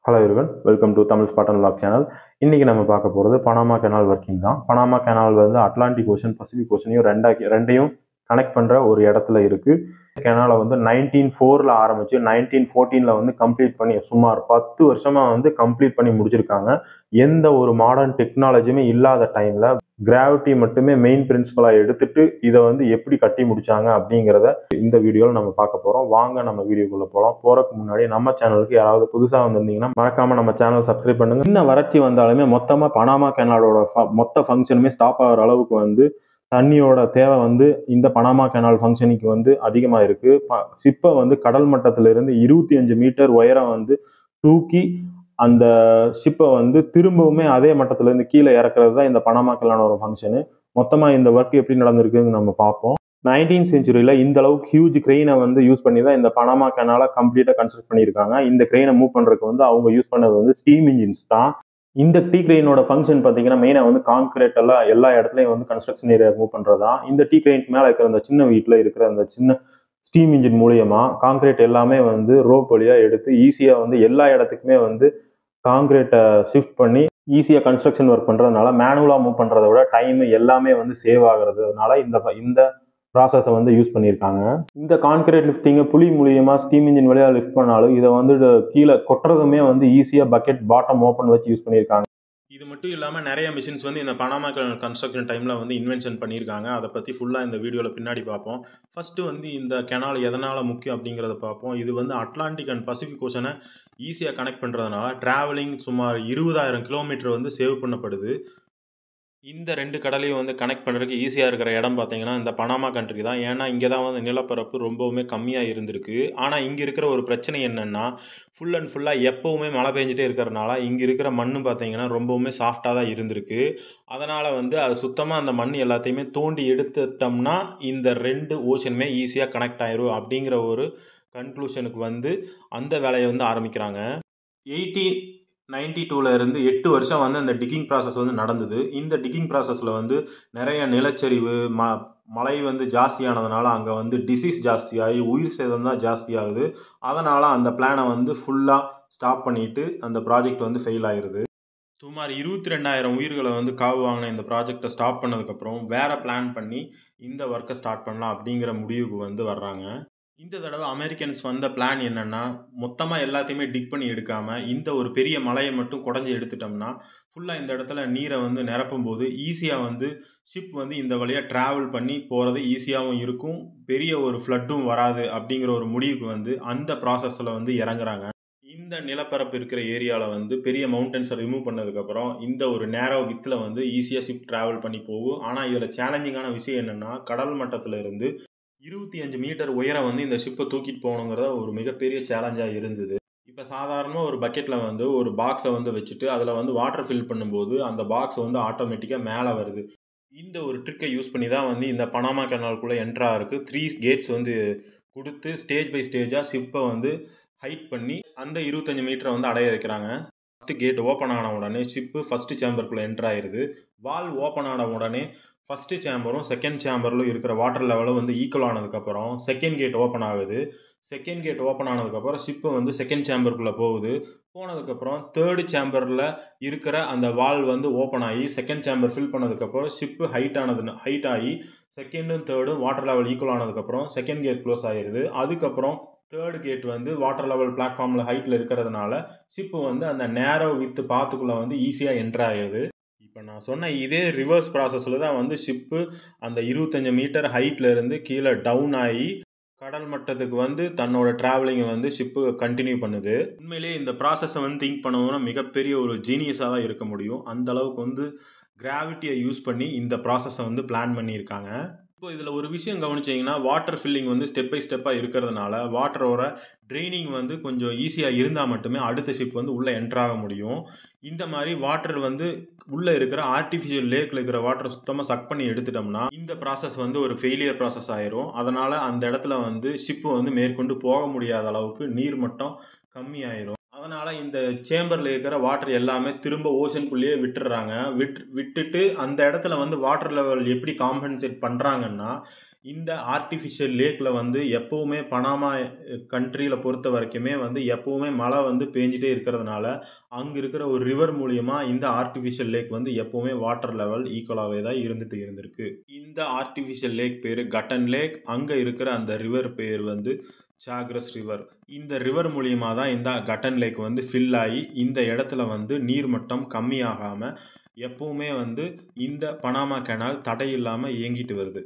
hello everyone welcome to Tamil ஸ்பாட்டன் லாக் channel இன்னைக்கு நம்ம பார்க்க போகிறது பனாமா கெனால் ஒர்க்கிங் தான் பனாமா கெனால் வந்து அட்லாண்டிக் ஓஷன் பசிபிக் ஓஷனையும் ரெண்டாக்கி ரெண்டையும் கனெக்ட் பண்ணுற ஒரு இடத்துல இருக்குது கெனாலை வந்து நைன்டீன் ஃபோரில் ஆரம்பித்து நைன்டீன் ஃபோர்டீனில் வந்து கம்ப்ளீட் பண்ணி சுமார் பத்து வருஷமாக வந்து கம்ப்ளீட் பண்ணி முடிச்சிருக்காங்க எந்த ஒரு மாடர்ன் டெக்னாலஜியுமே இல்லாத டைமில் கிராவிட்டி மட்டுமே மெயின் பிரின்சிபலாக எடுத்துட்டு இதை வந்து எப்படி கட்டி முடிச்சாங்க அப்படிங்கிறத இந்த வீடியோவில் நம்ம பார்க்க போகிறோம் வாங்க நம்ம வீடியோக்குள்ளே போகலாம் போகிறதுக்கு முன்னாடி நம்ம சேனலுக்கு யாராவது புதுசாக வந்திருந்தீங்கன்னா மறக்காமல் நம்ம சேனல் சப்ஸ்கிரைப் பண்ணுங்க இன்னும் வறட்சி வந்தாலுமே மொத்தமாக பனாமா கெனாலோட ஃப- மொத்த ஃபங்க்ஷனுமே ஸ்டாப் ஆகிற அளவுக்கு வந்து தண்ணியோட தேவை வந்து இந்த பனாமா கெனால் ஃபங்க்ஷனுக்கு வந்து அதிகமாக இருக்குது ஷிப்பை வந்து கடல் மட்டத்திலிருந்து இருபத்தி அஞ்சு மீட்டர் உயரம் வந்து தூக்கி அந்த ஷிப்பை வந்து திரும்பவுமே அதே மட்டத்திலேருந்து கீழே இறக்குறது தான் இந்த பனாமா கெனாலோட ஃபங்க்ஷனு மொத்தமாக இந்த ஒர்க் எப்படி நடந்திருக்குன்னு நம்ம பார்ப்போம் நைன்டீன் செஞ்சுரியில் இந்த அளவுக்கு ஹியூஜ் கிரெயினை வந்து யூஸ் பண்ணி தான் இந்த பனாமா கெனாலை கம்ப்ளீட்டாக கன்ஸ்ட்ரக்ட் பண்ணியிருக்காங்க இந்த கிரெயினை மூவ் பண்ணுறதுக்கு வந்து அவங்க யூஸ் பண்ணது வந்து ஸ்டீம் இன்ஜின்ஸ் தான் இந்த டீ கிரெயினோட ஃபங்க்ஷன் பார்த்தீங்கன்னா மெயினாக வந்து கான்கிரீட் எல்லாம் எல்லா இடத்துலையும் வந்து கன்ஸ்ட்ரக்ஷன் ஏரியா மூவ் பண்ணுறதா இந்த டீ கிரெயின் மேலே இருக்கிற அந்த சின்ன வீட்டில் இருக்கிற அந்த சின்ன ஸ்டீம் இன்ஜின் மூலியமா கான்கிரீட் எல்லாமே வந்து ரோப் வழியாக எடுத்து ஈஸியாக வந்து எல்லா இடத்துக்குமே வந்து கான்கிரீட்டை ஷிஃப்ட் பண்ணி ஈஸியாக கன்ஸ்ட்ரக்ஷன் ஒர்க் பண்ணுறதுனால மேனுவலாக மூவ் பண்ணுறத விட டைம் எல்லாமே வந்து சேவ் ஆகுறதுனால இந்த இந்த ப்ராசஸை வந்து யூஸ் பண்ணியிருக்காங்க இந்த கான்கிரீட் லிஃப்டிங்கை புளி மூலியமாக ஸ்டீம் இன்ஜின் வழியாக லிஃப்ட் பண்ணாலும் இதை வந்து கீழே கொட்டுறதுமே வந்து ஈஸியாக பக்கெட் பாட்டம் ஓப்பன் வச்சு யூஸ் பண்ணியிருக்காங்க இது மட்டும் இல்லாமல் நிறைய மிஷின்ஸ் வந்து இந்த பனாமா கன்ஸ்ட்ரக்ஷன் டைமில் வந்து இன்வென்ஷன் பண்ணியிருக்காங்க அதை பற்றி ஃபுல்லாக இந்த வீடியோவில் பின்னாடி பார்ப்போம் ஃபஸ்ட்டு வந்து இந்த கெனால் எதனால் முக்கியம் அப்படிங்கிறத பார்ப்போம் இது வந்து அட்லாண்டிக் அண்ட் பசிபிக் ஓஷனை ஈஸியாக கனெக்ட் பண்ணுறதுனால ட்ராவலிங் சுமார் இருபதாயிரம் கிலோமீட்டர் வந்து சேவ் பண்ணப்படுது இந்த ரெண்டு கடலையும் வந்து கனெக்ட் பண்ணுறதுக்கு ஈஸியாக இருக்கிற இடம் பார்த்தீங்கன்னா இந்த பனாமா கண்ட்ரி தான் ஏன்னா இங்கே தான் வந்து நிலப்பரப்பு ரொம்பவுமே கம்மியாக இருந்திருக்கு ஆனால் இங்கே இருக்கிற ஒரு பிரச்சனை என்னென்னா ஃபுல் அண்ட் ஃபுல்லாக எப்போவுமே மழை பெஞ்சிட்டே இருக்கிறனால இங்கே இருக்கிற மண் பார்த்தீங்கன்னா ரொம்பவுமே சாஃப்டாக தான் இருந்திருக்கு அதனால் வந்து அது சுத்தமாக அந்த மண் எல்லாத்தையுமே தோண்டி எடுத்துட்டோம்னா இந்த ரெண்டு ஓஷனுமே ஈஸியாக கனெக்ட் ஆயிரும் அப்படிங்கிற ஒரு கன்க்ளூஷனுக்கு வந்து அந்த வேலையை வந்து ஆரம்பிக்கிறாங்க எயிட்டீன் நைன்டி டூவில் இருந்து எட்டு வருஷம் வந்து அந்த டிக்கிங் ப்ராசஸ் வந்து நடந்தது இந்த டிக்கிங் ப்ராசஸில் வந்து நிறைய நிலச்சரிவு ம மழை வந்து ஜாஸ்தியானதுனால அங்கே வந்து டிசீஸ் ஜாஸ்தியாகி உயிர் சேதம் தான் ஜாஸ்தியாகுது அதனால் அந்த பிளானை வந்து ஃபுல்லாக ஸ்டாப் பண்ணிட்டு அந்த ப்ராஜெக்ட் வந்து ஃபெயில் ஆயிடுது சுமார் இருபத்தி ரெண்டாயிரம் உயிர்களை வந்து காவு வாங்கின இந்த ப்ராஜெக்டை ஸ்டாப் பண்ணதுக்கப்புறம் வேற பிளான் பண்ணி இந்த ஒர்க்கை ஸ்டார்ட் பண்ணலாம் அப்படிங்கிற முடிவுக்கு வந்து வர்றாங்க இந்த தடவை அமெரிக்கன்ஸ் வந்த பிளான் என்னன்னா மொத்தமாக எல்லாத்தையுமே டிக் பண்ணி எடுக்காம இந்த ஒரு பெரிய மலையை மட்டும் குடஞ்சி எடுத்துட்டோம்னா ஃபுல்லாக இந்த இடத்துல நீரை வந்து நிரப்பும் போது ஈஸியாக வந்து ஷிப் வந்து இந்த வழியாக ட்ராவல் பண்ணி போகிறது ஈஸியாகவும் இருக்கும் பெரிய ஒரு ஃப்ளட்டும் வராது அப்படிங்கிற ஒரு முடிவுக்கு வந்து அந்த ப்ராசஸில் வந்து இறங்குறாங்க இந்த நிலப்பரப்பு இருக்கிற ஏரியாவில் வந்து பெரிய மவுண்டன்ஸை ரிமூவ் பண்ணதுக்கப்புறம் இந்த ஒரு நேரோ வித்தில் வந்து ஈஸியாக ஷிப் ட்ராவல் பண்ணி போகும் ஆனால் இதில் சேலஞ்சிங்கான விஷயம் என்னென்னா கடல் மட்டத்தில் இருந்து இருபத்தி அஞ்சு மீட்டர் உயரம் வந்து இந்த ஷிப்பை தூக்கிட்டு போகணுங்கிறத ஒரு மிகப்பெரிய சேலஞ்சாக இருந்தது இப்போ சாதாரணமாக ஒரு பக்கெட்டில் வந்து ஒரு பாக்ஸை வந்து வச்சுட்டு அதில் வந்து வாட்டர் ஃபில் பண்ணும்போது அந்த பாக்ஸ் வந்து ஆட்டோமேட்டிக்காக மேலே வருது இந்த ஒரு ட்ரிக்கை யூஸ் பண்ணி தான் வந்து இந்த பனாமா கெனால்குள்ளே என்ட்ரா இருக்குது த்ரீ கேட்ஸ் வந்து கொடுத்து ஸ்டேஜ் பை ஸ்டேஜாக ஷிப்பை வந்து ஹைட் பண்ணி அந்த இருபத்தஞ்சு மீட்டரை வந்து அடைய வைக்கிறாங்க ஃபஸ்ட்டு கேட் ஓப்பன் ஆன உடனே ஷிப்பு ஃபஸ்ட்டு சேம்பருக்குள்ளே என்ட்ரு ஆயிருது வால் ஓப்பன் ஆன உடனே ஃபஸ்ட்டு சேம்பரும் செகண்ட் சேம்பரில் இருக்கிற வாட்டர் லெவலும் வந்து ஈக்குவல் ஆனதுக்கப்புறம் செகண்ட் கேட் ஓப்பன் ஆகுது செகண்ட் கேட் ஓப்பன் ஆனதுக்கப்புறம் ஷிப்பு வந்து செகண்ட் சேம்பருக்குள்ளே போகுது போனதுக்கப்புறம் தேர்டு சேம்பரில் இருக்கிற அந்த வால் வந்து ஓப்பன் ஆகி செகண்ட் சேம்பர் ஃபில் பண்ணதுக்கப்புறம் ஷிப்பு ஹைட் ஆனது ஹைட் ஆகி செகண்டும் தேர்டும் வாட்டர் லெவல் ஈக்குவல் ஆனதுக்கப்புறம் செகண்ட் கேட் க்ளோஸ் ஆகிடுது அதுக்கப்புறம் தேர்டு கேட் வந்து வாட்டர் லெவல் பிளாட்ஃபார்மில் ஹைட்டில் இருக்கிறதுனால ஷிப்பு வந்து அந்த நேரோ வித் பாத்துக்குள்ளே வந்து ஈஸியாக என்ட்ரு ஆகிடுது இப்போ நான் சொன்ன இதே ரிவர்ஸ் ப்ராசஸில் தான் வந்து ஷிப்பு அந்த இருபத்தஞ்சு மீட்டர் ஹைட்ல இருந்து கீழே டவுன் ஆகி கடல் மட்டத்துக்கு வந்து தன்னோட டிராவலிங்கை வந்து ஷிப்பு கண்டினியூ பண்ணுது உண்மையிலேயே இந்த ப்ராசஸை வந்து திங்க் பண்ணணும்னா மிகப்பெரிய ஒரு ஜீனியஸாக தான் இருக்க முடியும் அந்த அளவுக்கு வந்து கிராவிட்டியை யூஸ் பண்ணி இந்த ப்ராசஸை வந்து பிளான் பண்ணியிருக்காங்க இப்போ இதில் ஒரு விஷயம் கவனிச்சிங்கன்னா வாட்டர் ஃபில்லிங் வந்து ஸ்டெப் பை ஸ்டெப்பாக இருக்கிறதுனால வாட்டரோட ட்ரைனிங் வந்து கொஞ்சம் ஈஸியாக இருந்தால் மட்டுமே அடுத்த ஷிப் வந்து உள்ளே என்ட்ராக முடியும் இந்த மாதிரி வாட்டர் வந்து உள்ளே இருக்கிற ஆர்டிஃபிஷியல் லேக்கில் இருக்கிற வாட்டர் சுத்தமாக சக் பண்ணி எடுத்துட்டோம்னா இந்த ப்ராசஸ் வந்து ஒரு ஃபெயிலியர் ப்ராசஸ் ஆயிரும் அதனால் அந்த இடத்துல வந்து ஷிப்பு வந்து மேற்கொண்டு போக முடியாத அளவுக்கு நீர் மட்டம் கம்மி ஆயிரும் அதனால் இந்த சேம்பரில் இருக்கிற வாட்டர் எல்லாமே திரும்ப ஓஷனுக்குள்ளேயே விட்டுடுறாங்க விட் விட்டுட்டு அந்த இடத்துல வந்து வாட்டர் லெவல் எப்படி காம்பன்சேட் பண்ணுறாங்கன்னா இந்த ஆர்டிஃபிஷியல் லேக்கில் வந்து எப்போவுமே பனாமா கண்ட்ரியில் பொறுத்த வரைக்குமே வந்து எப்போவுமே மழை வந்து பேஞ்சிட்டே இருக்கிறதுனால அங்கே இருக்கிற ஒரு ரிவர் மூலியமாக இந்த ஆர்டிஃபிஷியல் லேக் வந்து எப்போவுமே வாட்டர் லெவல் ஈக்குவலாகவே தான் இருந்துட்டு இருந்திருக்கு இந்த ஆர்டிஃபிஷியல் லேக் பேர் கட்டன் லேக் அங்கே இருக்கிற அந்த ரிவர் பேர் வந்து சாக்ரஸ் ரிவர் இந்த ரிவர் மூலியமாக தான் இந்த கட்டன் லேக் வந்து ஃபில் ஆகி இந்த இடத்துல வந்து நீர்மட்டம் கம்மியாகாமல் எப்பவுமே வந்து இந்த பனாமா கெனால் தடை இல்லாமல் இயங்கிட்டு வருது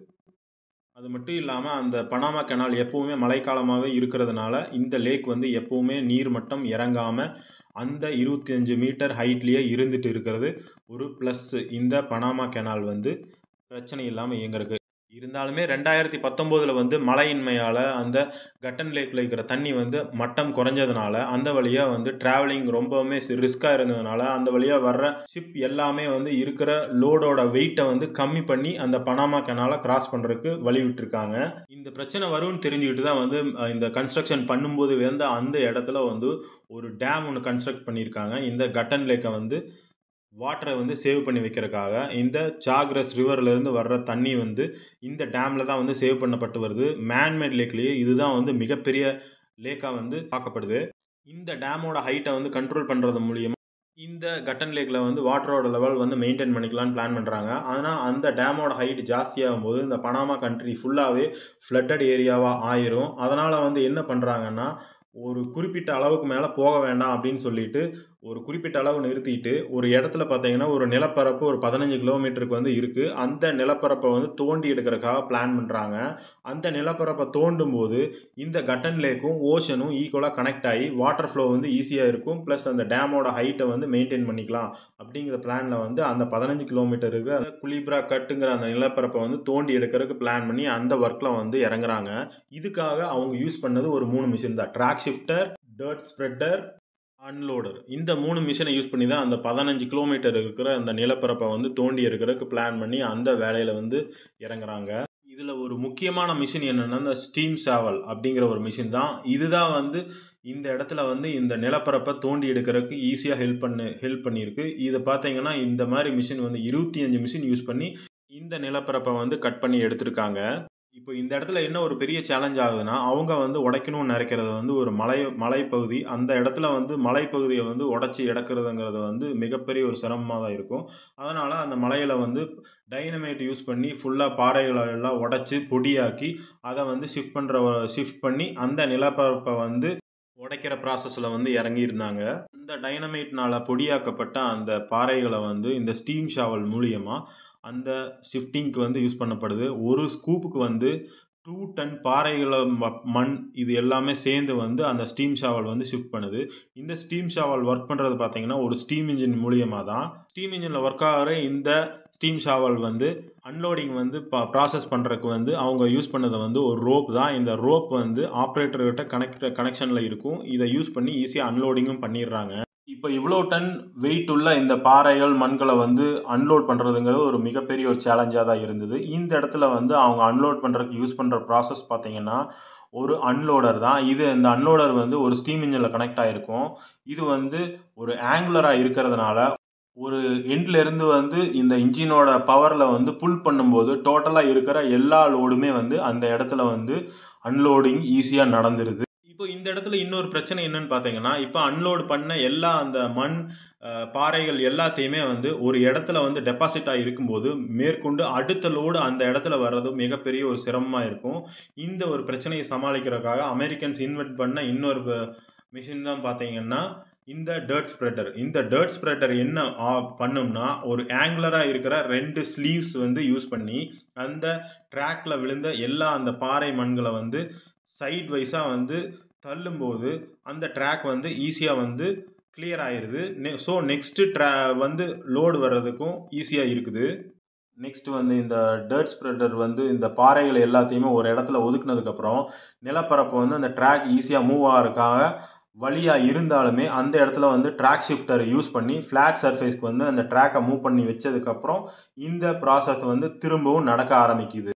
அது மட்டும் இல்லாமல் அந்த பனாமா கெனால் எப்பவுமே மழைக்காலமாகவே இருக்கிறதுனால இந்த லேக் வந்து எப்பவுமே நீர்மட்டம் இறங்காமல் அந்த இருபத்தி அஞ்சு மீட்டர் ஹைட்லேயே இருந்துட்டு இருக்கிறது ஒரு ப்ளஸ் இந்த பனாமா கெனால் வந்து பிரச்சனை இல்லாமல் இயங்குறதுக்கு இருந்தாலுமே ரெண்டாயிரத்தி பத்தொம்போதில் வந்து மழையின்மையால் அந்த கட்டன் லேக்கில் இருக்கிற தண்ணி வந்து மட்டம் குறைஞ்சதுனால அந்த வழியாக வந்து ட்ராவலிங் ரொம்பவுமே ரிஸ்க்காக இருந்ததுனால அந்த வழியாக வர்ற ஷிப் எல்லாமே வந்து இருக்கிற லோடோட வெயிட்டை வந்து கம்மி பண்ணி அந்த பனாமா கெனாலை கிராஸ் பண்ணுறதுக்கு வழி விட்டுருக்காங்க இந்த பிரச்சனை வரும்னு தெரிஞ்சுக்கிட்டு தான் வந்து இந்த கன்ஸ்ட்ரக்ஷன் பண்ணும்போது வந்து அந்த இடத்துல வந்து ஒரு டேம் ஒன்று கன்ஸ்ட்ரக்ட் பண்ணியிருக்காங்க இந்த கட்டன் லேக்கை வந்து வாட்டரை வந்து சேவ் பண்ணி வைக்கிறதுக்காக இந்த சாக்ரஸ் ரிவர்லேருந்து வர்ற தண்ணி வந்து இந்த டேமில் தான் வந்து சேவ் பண்ணப்பட்டு வருது மேன்மேட் லேக்லேயே இதுதான் வந்து மிகப்பெரிய லேக்காக வந்து பார்க்கப்படுது இந்த டேமோட ஹைட்டை வந்து கண்ட்ரோல் பண்ணுறது மூலியமாக இந்த கட்டன் லேக்கில் வந்து வாட்டரோட லெவல் வந்து மெயின்டைன் பண்ணிக்கலாம்னு பிளான் பண்ணுறாங்க ஆனால் அந்த டேமோட ஹைட் ஜாஸ்தியாகும் போது இந்த பனாமா கண்ட்ரி ஃபுல்லாகவே ஃப்ளட்டட் ஏரியாவாக ஆயிரும் அதனால் வந்து என்ன பண்ணுறாங்கன்னா ஒரு குறிப்பிட்ட அளவுக்கு மேலே போக வேண்டாம் அப்படின்னு சொல்லிட்டு ஒரு குறிப்பிட்ட அளவு நிறுத்திட்டு ஒரு இடத்துல பார்த்தீங்கன்னா ஒரு நிலப்பரப்பு ஒரு பதினஞ்சு கிலோமீட்டருக்கு வந்து இருக்குது அந்த நிலப்பரப்பை வந்து தோண்டி எடுக்கிறதுக்காக பிளான் பண்ணுறாங்க அந்த நிலப்பரப்பை தோண்டும் போது இந்த கட்டன் லேக்கும் ஓஷனும் ஈக்குவலாக கனெக்ட் ஆகி வாட்டர் ஃப்ளோ வந்து ஈஸியாக இருக்கும் ப்ளஸ் அந்த டேமோட ஹைட்டை வந்து மெயின்டைன் பண்ணிக்கலாம் அப்படிங்கிற பிளானில் வந்து அந்த பதினஞ்சு கிலோமீட்டருக்கு அந்த குலிப்ரா கட்டுங்கிற அந்த நிலப்பரப்பை வந்து தோண்டி எடுக்கிறதுக்கு பிளான் பண்ணி அந்த ஒர்க்கில் வந்து இறங்குறாங்க இதுக்காக அவங்க யூஸ் பண்ணது ஒரு மூணு மிஷின் தான் track shifter dirt spreader unloader இந்த மூணு மிஷினை யூஸ் பண்ணி தான் அந்த பதினஞ்சு கிலோமீட்டர் இருக்கிற அந்த நிலப்பரப்பை வந்து தோண்டி எடுக்கிறதுக்கு பிளான் பண்ணி அந்த வேலையில் வந்து இறங்குறாங்க இதில் ஒரு முக்கியமான மிஷின் என்னென்னா இந்த ஸ்டீம் சாவல் அப்படிங்கிற ஒரு மிஷின் தான் இதுதான் வந்து இந்த இடத்துல வந்து இந்த நிலப்பரப்பை தோண்டி எடுக்கிறதுக்கு ஈஸியாக ஹெல்ப் பண்ணு ஹெல்ப் பண்ணியிருக்கு இதை பார்த்தீங்கன்னா இந்த மாதிரி மிஷின் வந்து இருபத்தி அஞ்சு மிஷின் யூஸ் பண்ணி இந்த நிலப்பரப்பை வந்து கட் பண்ணி எடுத்திருக்காங்க இப்போ இந்த இடத்துல என்ன ஒரு பெரிய சேலஞ்ச் ஆகுதுன்னா அவங்க வந்து உடைக்கணும்னு நினைக்கிறது வந்து ஒரு மலை மலைப்பகுதி அந்த இடத்துல வந்து மலைப்பகுதியை வந்து உடச்சி எடுக்கிறதுங்கிறது வந்து மிகப்பெரிய ஒரு சிரமமாக தான் இருக்கும் அதனால் அந்த மலையில் வந்து டைனமைட் யூஸ் பண்ணி ஃபுல்லாக பாறைகளை எல்லாம் உடச்சி பொடியாக்கி அதை வந்து ஷிஃப்ட் பண்ணுற ஷிஃப்ட் பண்ணி அந்த நிலப்பரப்பை வந்து உடைக்கிற ப்ராசஸில் வந்து இறங்கியிருந்தாங்க இந்த டைனமைட்னால் பொடியாக்கப்பட்ட அந்த பாறைகளை வந்து இந்த ஸ்டீம் ஷாவல் மூலியமாக அந்த ஷிஃப்டிங்க்கு வந்து யூஸ் பண்ணப்படுது ஒரு ஸ்கூப்புக்கு வந்து டூ டன் பாறைகளை மண் இது எல்லாமே சேர்ந்து வந்து அந்த ஸ்டீம் ஷாவல் வந்து ஷிஃப்ட் பண்ணுது இந்த ஸ்டீம் ஷாவல் ஒர்க் பண்ணுறது பார்த்தீங்கன்னா ஒரு ஸ்டீம் இன்ஜின் மூலியமாக தான் ஸ்டீம் இன்ஜினில் ஒர்க் ஆகிற இந்த ஸ்டீம் ஷாவல் வந்து அன்லோடிங் வந்து ப்ராசஸ் பண்ணுறதுக்கு வந்து அவங்க யூஸ் பண்ணது வந்து ஒரு ரோப் தான் இந்த ரோப் வந்து ஆப்ரேட்டர்கிட்ட கனெக்ட் கனெக்ஷனில் இருக்கும் இதை யூஸ் பண்ணி ஈஸியாக அன்லோடிங்கும் பண்ணிடுறாங்க இப்போ இவ்வளோ டன் வெயிட் உள்ள இந்த பாறைகள் மண்களை வந்து அன்லோட் பண்ணுறதுங்கிறது ஒரு மிகப்பெரிய ஒரு சேலஞ்சாக தான் இருந்தது இந்த இடத்துல வந்து அவங்க அன்லோட் பண்ணுறதுக்கு யூஸ் பண்ணுற ப்ராசஸ் பார்த்தீங்கன்னா ஒரு அன்லோடர் தான் இது இந்த அன்லோடர் வந்து ஒரு ஸ்டீம் இன்ஜினில் கனெக்ட் ஆகிருக்கும் இது வந்து ஒரு ஆங்குலராக இருக்கிறதுனால ஒரு எண்ட்ல இருந்து வந்து இந்த இன்ஜினோட பவரில் வந்து புல் பண்ணும்போது டோட்டலாக இருக்கிற எல்லா லோடுமே வந்து அந்த இடத்துல வந்து அன்லோடிங் ஈஸியாக நடந்துருது இப்போ இந்த இடத்துல இன்னொரு பிரச்சனை என்னன்னு பார்த்தீங்கன்னா இப்போ அன்லோட் பண்ண எல்லா அந்த மண் பாறைகள் எல்லாத்தையுமே வந்து ஒரு இடத்துல வந்து டெபாசிட் ஆகி இருக்கும்போது மேற்கொண்டு அடுத்த லோடு அந்த இடத்துல வர்றது மிகப்பெரிய ஒரு சிரமமாக இருக்கும் இந்த ஒரு பிரச்சனையை சமாளிக்கிறதுக்காக அமெரிக்கன்ஸ் இன்வென்ட் பண்ண இன்னொரு மிஷின் தான் பார்த்தீங்கன்னா இந்த டர்ட் ஸ்ப்ரெட்டர் இந்த டர்ட் ஸ்ப்ரெட்டர் என்ன பண்ணும்னா ஒரு ஆங்குலராக இருக்கிற ரெண்டு ஸ்லீவ்ஸ் வந்து யூஸ் பண்ணி அந்த ட்ராக்ல விழுந்த எல்லா அந்த பாறை மண்களை வந்து சைட் வைஸாக வந்து தள்ளும்போது அந்த ட்ராக் வந்து ஈஸியாக வந்து கிளியர் ஆயிடுது நெ ஸோ நெக்ஸ்ட்டு ட்ரா வந்து லோடு வர்றதுக்கும் ஈஸியாக இருக்குது நெக்ஸ்ட் வந்து இந்த டர்ட் ஸ்ப்ரெடர் வந்து இந்த பாறைகள் எல்லாத்தையுமே ஒரு இடத்துல ஒதுக்குனதுக்கப்புறம் நிலப்பரப்பு வந்து அந்த ட்ராக் ஈஸியாக மூவ் ஆகிறதுக்காக வழியாக இருந்தாலுமே அந்த இடத்துல வந்து ட்ராக் ஷிஃப்டர் யூஸ் பண்ணி ஃப்ளாட் சர்ஃபேஸ்க்கு வந்து அந்த ட்ராக்கை மூவ் பண்ணி வச்சதுக்கப்புறம் இந்த ப்ராசஸ் வந்து திரும்பவும் நடக்க ஆரம்பிக்குது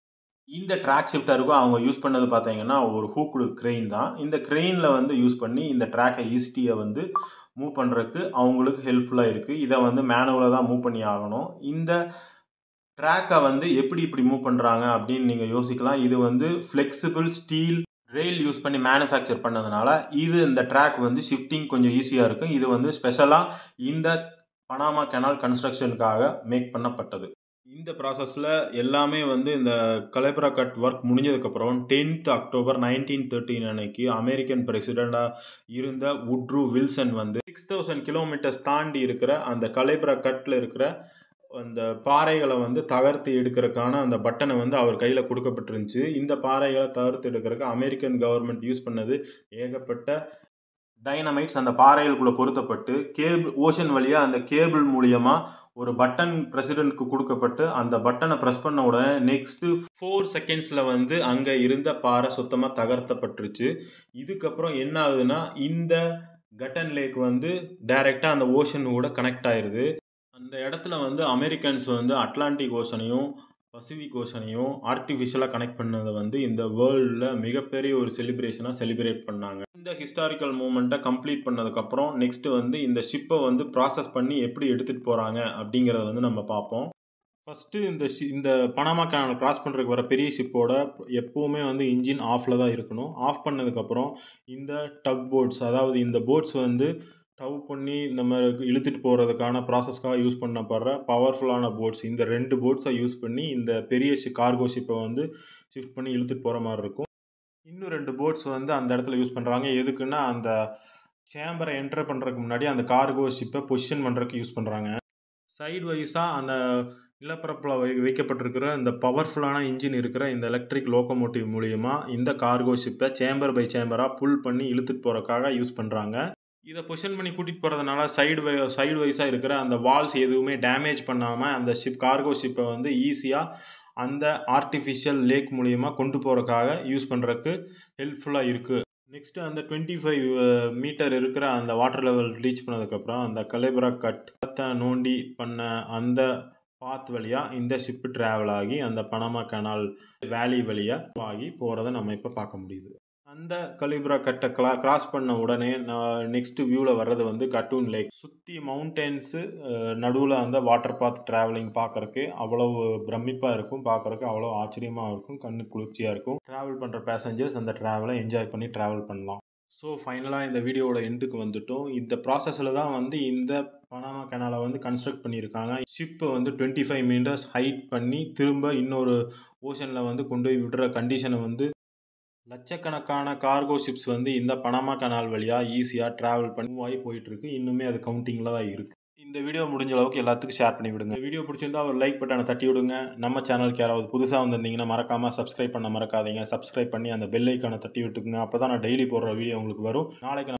இந்த ட்ராக் ஷிஃப்டருக்கும் அவங்க யூஸ் பண்ணது பார்த்தீங்கன்னா ஒரு ஹூக்குடு க்ரெயின் தான் இந்த க்ரெயினில் வந்து யூஸ் பண்ணி இந்த ட்ராக்கை ஈஸ்டியை வந்து மூவ் பண்ணுறதுக்கு அவங்களுக்கு ஹெல்ப்ஃபுல்லாக இருக்குது இதை வந்து மேனுவலாக தான் மூவ் பண்ணி ஆகணும் இந்த ட்ராக்கை வந்து எப்படி இப்படி மூவ் பண்ணுறாங்க அப்படின்னு நீங்கள் யோசிக்கலாம் இது வந்து ஃப்ளெக்சிபிள் ஸ்டீல் ரெயில் யூஸ் பண்ணி மேனுஃபேக்சர் பண்ணதுனால இது இந்த ட்ராக் வந்து ஷிஃப்டிங் கொஞ்சம் ஈஸியாக இருக்கும் இது வந்து ஸ்பெஷலாக இந்த பனாமா கெனால் கன்ஸ்ட்ரக்ஷனுக்காக மேக் பண்ணப்பட்டது இந்த ப்ராசஸில் எல்லாமே வந்து இந்த கலைப்ரா கட் ஒர்க் முடிஞ்சதுக்கப்புறம் டென்த் அக்டோபர் நைன்டீன் தேர்ட்டின் அன்னைக்கு அமெரிக்கன் பிரசிடெண்டாக இருந்த உட்ரூ வில்சன் வந்து சிக்ஸ் தௌசண்ட் கிலோமீட்டர்ஸ் தாண்டி இருக்கிற அந்த கலைப்ரா கட்டில் இருக்கிற அந்த பாறைகளை வந்து தகர்த்து எடுக்கிறதுக்கான அந்த பட்டனை வந்து அவர் கையில் கொடுக்கப்பட்டிருந்துச்சு இந்த பாறைகளை தகர்த்து எடுக்கிறதுக்கு அமெரிக்கன் கவர்மெண்ட் யூஸ் பண்ணது ஏகப்பட்ட டைனமைட்ஸ் அந்த பாறைகளுக்குள்ளே பொருத்தப்பட்டு கேபிள் ஓஷன் வழியாக அந்த கேபிள் மூலியமாக ஒரு பட்டன் பிரசிடென்ட்க்கு கொடுக்கப்பட்டு அந்த பட்டனை ப்ரெஸ் பண்ண உடனே நெக்ஸ்ட்டு ஃபோர் செகண்ட்ஸில் வந்து அங்கே இருந்த பாறை சுத்தமாக தகர்த்தப்பட்டுருச்சு இதுக்கப்புறம் என்ன ஆகுதுன்னா இந்த கட்டன் லேக் வந்து டைரெக்டாக அந்த ஓஷன் கூட கனெக்ட் ஆயிடுது அந்த இடத்துல வந்து அமெரிக்கன்ஸ் வந்து அட்லாண்டிக் ஓஷனையும் பசிபிக் ஓஷனையும் ஆர்டிஃபிஷியலாக கனெக்ட் பண்ணதை வந்து இந்த வேர்ல்டில் மிகப்பெரிய ஒரு செலிப்ரேஷனாக செலிப்ரேட் பண்ணாங்க இந்த ஹிஸ்டாரிக்கல் மூமெண்ட்டை கம்ப்ளீட் பண்ணதுக்கப்புறம் நெக்ஸ்ட்டு வந்து இந்த ஷிப்பை வந்து ப்ராசஸ் பண்ணி எப்படி எடுத்துகிட்டு போகிறாங்க அப்படிங்கிறத வந்து நம்ம பார்ப்போம் ஃபஸ்ட்டு இந்த ஷி இந்த பனாமா கேனல் கிராஸ் பண்ணுறதுக்கு வர பெரிய ஷிப்போட எப்போவுமே வந்து இன்ஜின் ஆஃபில் தான் இருக்கணும் ஆஃப் பண்ணதுக்கப்புறம் இந்த டக் போட்ஸ் அதாவது இந்த போட்ஸ் வந்து டவ் பண்ணி நம்ம இழுத்துட்டு போகிறதுக்கான ப்ராசஸ்க்காக யூஸ் பண்ணப்படுற பவர்ஃபுல்லான போட்ஸ் இந்த ரெண்டு போட்ஸை யூஸ் பண்ணி இந்த பெரிய ஷி கார்கோ ஷிப்பை வந்து ஷிஃப்ட் பண்ணி இழுத்துட்டு போகிற மாதிரி இருக்கும் இன்னும் ரெண்டு போட்ஸ் வந்து அந்த இடத்துல யூஸ் பண்ணுறாங்க எதுக்குன்னா அந்த சேம்பரை என்டர் பண்ணுறதுக்கு முன்னாடி அந்த கார்கோ ஷிப்பை பொசிஷன் பண்ணுறதுக்கு யூஸ் பண்ணுறாங்க சைடு வைஸாக அந்த நிலப்பரப்பில் வை வைக்கப்பட்டிருக்கிற இந்த பவர்ஃபுல்லான இன்ஜின் இருக்கிற இந்த எலக்ட்ரிக் லோக்கோமோட்டிவ் மூலியமா இந்த கார்கோ ஷிப்பை சேம்பர் பை சேம்பராக புல் பண்ணி இழுத்துட்டு போகிறதுக்காக யூஸ் பண்ணுறாங்க இதை பொசிஷன் பண்ணி கூட்டிகிட்டு போகிறதுனால சைடு வை சைடு வைஸாக இருக்கிற அந்த வால்ஸ் எதுவுமே டேமேஜ் பண்ணாமல் அந்த ஷிப் கார்கோ ஷிப்பை வந்து ஈஸியாக அந்த ஆர்டிஃபிஷியல் லேக் மூலியமாக கொண்டு போகிறதுக்காக யூஸ் பண்ணுறதுக்கு ஹெல்ப்ஃபுல்லாக இருக்குது நெக்ஸ்ட்டு அந்த டுவெண்ட்டி ஃபைவ் மீட்டர் இருக்கிற அந்த வாட்டர் லெவல் ரீச் பண்ணதுக்கப்புறம் அந்த கலேபரா கட் நோண்டி பண்ண அந்த பாத் வழியாக இந்த ஷிப்பு ட்ராவல் ஆகி அந்த பனமா கனால் வேலி வழியாக ஆகி போகிறத நம்ம இப்போ பார்க்க முடியுது அந்த கலிப்ரா கட்டை கிளா கிராஸ் பண்ண உடனே நான் நெக்ஸ்ட் வியூவில் வர்றது வந்து கட்டூன் லேக் சுற்றி மவுண்டன்ஸு நடுவில் அந்த வாட்டர் பாத் ட்ராவலிங் பார்க்குறக்கு அவ்வளோ பிரமிப்பாக இருக்கும் பார்க்குறக்கு அவ்வளோ ஆச்சரியமாக இருக்கும் கண்ணு குளிர்ச்சியாக இருக்கும் ட்ராவல் பண்ணுற பேசஞ்சர்ஸ் அந்த ட்ராவலை என்ஜாய் பண்ணி ட்ராவல் பண்ணலாம் ஸோ ஃபைனலாக இந்த வீடியோவோட எண்டுக்கு வந்துட்டோம் இந்த ப்ராசஸில் தான் வந்து இந்த பனாமா கெனாலை வந்து கன்ஸ்ட்ரக்ட் பண்ணியிருக்காங்க ஷிப்பை வந்து டுவெண்ட்டி ஃபைவ் மீட்டர்ஸ் ஹைட் பண்ணி திரும்ப இன்னொரு ஓஷனில் வந்து கொண்டு போய் விடுற கண்டிஷனை வந்து லட்சக்கணக்கான கார்கோ ஷிப்ஸ் வந்து இந்த பனாமா கனால் வழியாக ஈஸியாக ட்ராவல் பண்ணி மூவ் ஆகி போயிட்டுருக்கு இன்னுமே அது கவுண்டிங்கில் தான் இருக்குது இந்த வீடியோ முடிஞ்ச அளவுக்கு எல்லாத்துக்கும் ஷேர் பண்ணி விடுங்க இந்த வீடியோ பிடிச்சிருந்தா ஒரு லைக் பட்டனை தட்டி விடுங்க நம்ம சேனலுக்கு யாராவது புதுசாக வந்திருந்தீங்கன்னா மறக்காமல் சப்ஸ்கிரைப் பண்ண மறக்காதீங்க சப்ஸ்கிரைப் பண்ணி அந்த பெல் ஐக்கானை தட்டி விட்டுக்குங்க அப்போ தான் நான் டெய்லி போடுற வீடியோ உங்களுக்கு வரும் நாளைக்கு